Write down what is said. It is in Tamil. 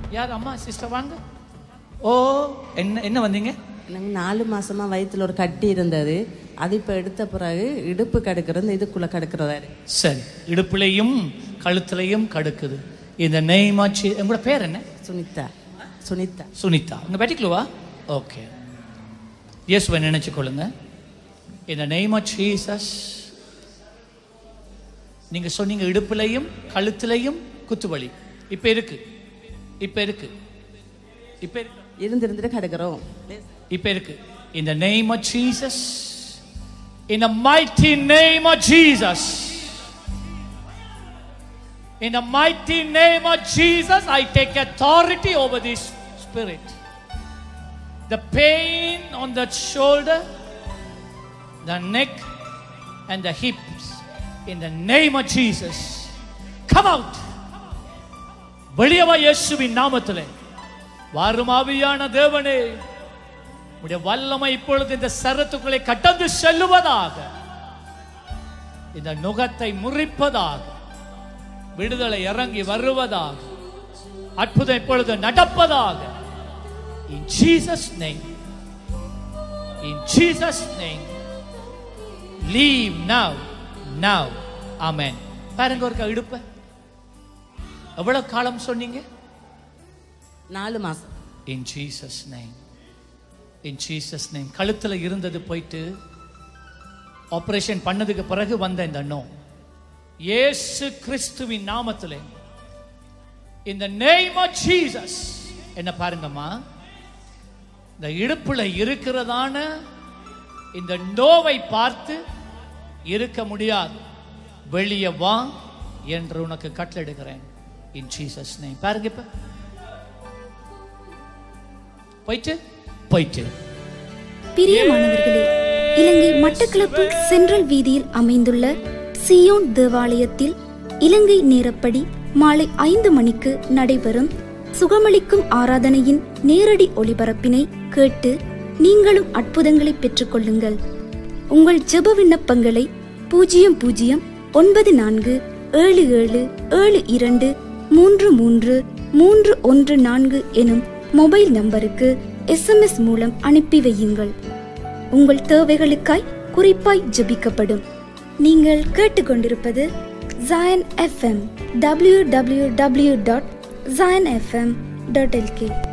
யார் அம்மா சிஸ்டர் வாங்க ஓ என்ன என்ன வந்தீங்க எனக்கு நாலு மாசமா வயித்துல ஒரு கட்டி இருந்தது அது இப்போ எடுத்த பிறகு இடுப்பு கடுக்கிறது இதுக்குள்ள கடுக்கிறதா இருக்கு சரி இடுப்புலையும் கழுத்துலையும் கடுக்குது இந்த நெய்மாச்சி உங்களோட பேர் என்ன சுனிதா சுனிதா சுனிதா உங்க பெட்டிக்குழுவா ஓகே இயேசுவை நினைச்சு கொள்ளுங்க இந்த நெய்ம் ஆஃப் ஜீசஸ் நீங்க சொன்னீங்க இடுப்புலையும் கழுத்துலையும் குத்துவலி இப்ப இருக்கு இப்ப இருக்கு இப்ப இருக்கு இருந்து இருந்துட்டு கடுக்கிறோம் இப்ப இருக்கு இந்த name of Jesus in the mighty name of Jesus in the mighty name of Jesus I take authority over this spirit the pain on the shoulder the neck and the hips in the name of Jesus come out வெளியவா இயேசுவின் நாமத்திலே வாருமாவியான தேவனே உடைய வல்லமை இப்பொழுது இந்த சரத்துக்களை கடந்து செல்லுவதாக இந்த நுகத்தை முறிப்பதாக விடுதலை இறங்கி வருவதாக அற்புதம் இப்பொழுது நடப்பதாக in Jesus name in Jesus name leave now now amen பாருங்க ஒரு இடுப்ப எவ்வளவு காலம் சொன்னீங்க நாலு மாசம் in Jesus name in Jesus name கழுத்துல இருந்தது போயிட்டு ஆபரேஷன் பண்ணதுக்கு பிறகு வந்த இந்த நோ இயேசு கிறிஸ்துவின் நாமத்திலே இந்த நேம் ஆஃப் ஜீசஸ் என்ன பாருங்கம்மா இந்த இடுப்புல இருக்கிறதான இந்த நோவை பார்த்து இருக்க முடியாது வெளியே வா என்று உனக்கு கட்டளையிடுகிறேன் இன் ஜீசஸ் நேம் பாருங்க இப்ப போயிட்டு போயிட்டு பிரியமானவர்களே இலங்கை மட்டக்களப்பு சென்ட்ரல் வீதியில் அமைந்துள்ள சியோன் தேவாலயத்தில் இலங்கை நேரப்படி மாலை ஐந்து மணிக்கு நடைபெறும் சுகமளிக்கும் ஆராதனையின் நேரடி ஒளிபரப்பினை கேட்டு நீங்களும் அற்புதங்களை பெற்றுக்கொள்ளுங்கள் உங்கள் ஜெப விண்ணப்பங்களை பூஜ்ஜியம் பூஜ்ஜியம் ஒன்பது நான்கு ஏழு ஏழு ஏழு இரண்டு மூன்று மூன்று மூன்று ஒன்று நான்கு எனும் மொபைல் நம்பருக்கு எஸ்எம்எஸ் மூலம் அனுப்பி வையுங்கள் உங்கள் தேவைகளுக்காய் குறிப்பாய் ஜெபிக்கப்படும் நீங்கள் கேட்டுக்கொண்டிருப்பது Zion FM W W W dot Zion FM dot L K